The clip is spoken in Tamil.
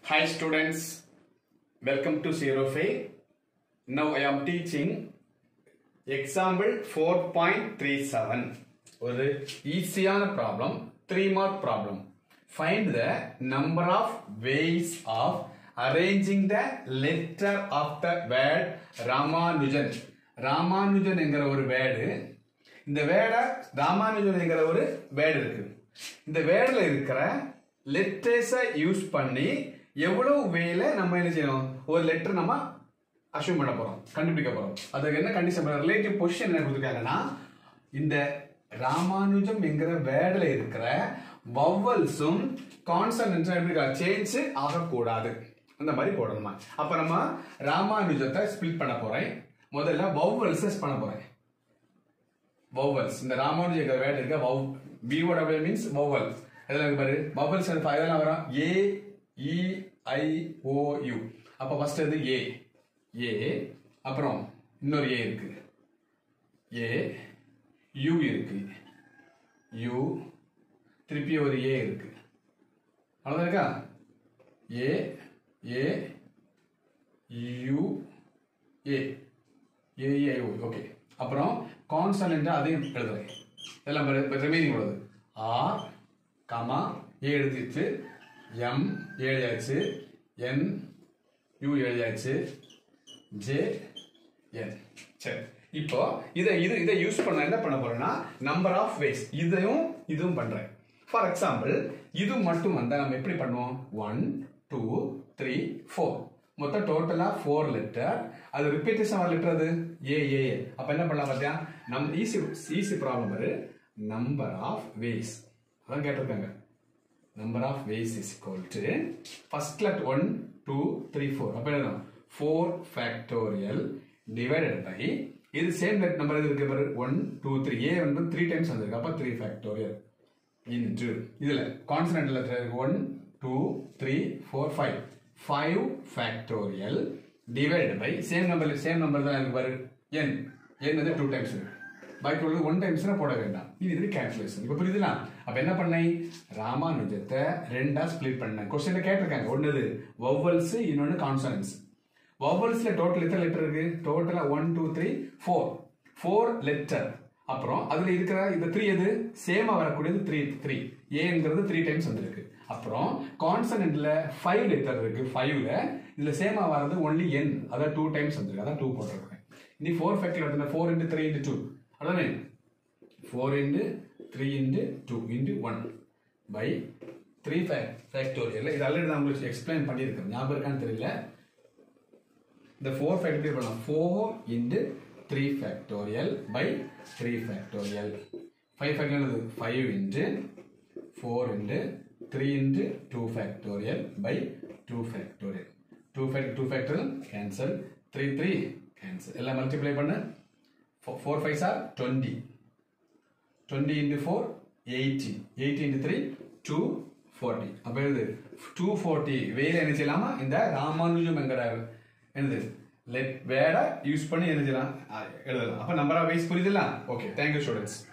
Hi students, welcome to Zero Fail. Now I am teaching example 4.37 ஒரு ஈஸியான problem three mark problem find the number of ways of arranging the letter of the word Ramanujan Ramanujan என்கிற ஒரு வேர்டு இந்த வேர்டை ராமானுஜன் என்கிற ஒரு வேர்டு இருக்கு இந்த வேர்டில் இருக்கிற லெட்டர்ஸை யூஸ் பண்ணி எவ்வளவு வேல நம்ம என்ன செய்யணும் ஒரு லெட்டர் நம்ம அஷ்யூம் பண்ண போறோம் கண்டுபிடிக்க போறோம் அதுக்கு என்ன கண்டிஷன் ரிலேட்டிவ் பொசிஷன் என்ன கொடுத்துருக்காங்கன்னா இந்த ராமானுஜம் என்கிற வேர்டில் இருக்கிற வவ்வல்ஸும் கான்சனன்ஸும் எப்படி சேஞ்ச் ஆகக்கூடாது அந்த மாதிரி போடணுமா அப்ப நம்ம ராமானுஜத்தை ஸ்பிளிட் பண்ண போறேன் முதல்ல வவ்வல்ஸஸ் பண்ண போறேன் வௌவல்ஸ் இந்த ராமானுஜ வேர்டு இருக்க வௌ பிஓடபிள்யூ மீன்ஸ் வௌவல் இதெல்லாம் இருக்கு பாரு வௌவல்ஸ் இதெல்லாம் வரும் ஏ இ ஐ ஓ யூ அப்போ ஃபர்ஸ்ட் இது ஏ ஏ அப்புறம் இன்னொரு ஏ இருக்கு ஏ யூ இருக்கு யூ திருப்பி ஒரு ஏ இருக்கு அவ்வளோதான் இருக்கா A A U A AI okay அப்புறம் கான்சனண்ட் அதையும் எழுதுறேன் இதெல்லாம் ரிமைனிங் உள்ளது ஆர் கமா ஏ எழுதிச்சு எம் எழுதியாச்சு என் யூ எழுதியாச்சு ஜே என் சரி இப்போ இதை இது இதை யூஸ் பண்ண என்ன பண்ண போறேன்னா நம்பர் ஆஃப் வேஸ் இதையும் இதுவும் பண்றேன் ஃபார் எக்ஸாம்பிள் இது மட்டும் வந்தா நம்ம எப்படி பண்ணுவோம் ஒன் டூ த்ரீ ஃபோர் மொத்தம் டோட்டலா ஃபோர் லெட்டர் அது ரிப்பீட்டேஷன் வர லெட்டர் அது ஏ ஏ அப்ப என்ன பண்ணலாம் பார்த்தியா நம் ஈஸி ஈஸி ப்ராப்ளம் வரு நம்பர் ஆஃப் வேஸ் அதான் கேட்டிருக்காங்க number of ways is equal to first let one two three four அப்ப என்ன ஃபோர் ஃபேக்டோரியல் டிவைடட் பை இது சேம் லெட் நம்பர் இது இருக்கு பாரு ஒன் டூ த்ரீ ஏ வந்து த்ரீ டைம்ஸ் வந்திருக்கு அப்ப த்ரீ ஃபேக்டோரியல் இன்டு இதுல consonant letter one two three four five five factorial divide by same number same number தான் இருக்கு பாரு என் என் வந்து டூ டைம்ஸ் இருக்கு பாக்கி உள்ளது ஒன் டைம்ஸ்னா போட வேண்டாம் இது இது கேல்குலேஷன் இப்போ புரியுதுலாம் அப்ப என்ன பண்ணேன் ராமானுஜத்தை ரெண்டா ஸ்பிளிட் பண்ணேன் கொஸ்டின்ல கேட்டிருக்காங்க ஒன்னுது வவ்வல்ஸ் இன்னொன்னு கான்சனன்ஸ் வவ்வல்ஸ்ல டோட்டல் எத்தனை லெட்டர் இருக்கு டோட்டலா one two three four four letter அப்புறம் அதுல இருக்கிற இந்த த்ரீ எது சேமா வரக்கூடியது த்ரீ த்ரீ ஏங்கிறது த்ரீ டைம்ஸ் வந்திருக்கு அப்புறம் கான்சனன்ட்ல ஃபைவ் லெட்டர் இருக்கு ஃபைவ்ல இதுல சேமா வர்றது ஒன்லி என் அதான் டூ டைம்ஸ் வந்திருக்கு அதான் டூ போட்டிருக்கேன் இனி ஃபோர் ஃபேக்டர் எடுத்துனா four into three into two அதானே four into three into two into one by three factorial இது ஆல்ரெடி நான் உங்களுக்கு எக்ஸ்பிளைன் பண்ணியிருக்கேன் ஞாபகம் இருக்கான்னு தெரியல இந்த ஃபோர் ஃபேக்டோரியல் பண்ணலாம் four into three factorial by three factorial five factorial five into four into three into two factorial by two factorial two fact two factorial cancel three three cancel எல்லாம் மல்டிப்ளை பண்ணு four five sir twenty twenty into four eighty eighty into three two forty அப்போ இது டூ ஃபார்ட்டி வேற என்ன செய்யலாமா இந்த ராமானுஜம் என்கிற என்னது லெட் வேட யூஸ் பண்ணி என்ன செய்யலாம் எழுதலாம் அப்போ நம்பர் ஆஃப் வைஸ் புரியுதுல்ல ஓகே தேங்க்யூ ஸ்டூடெண்ட்ஸ்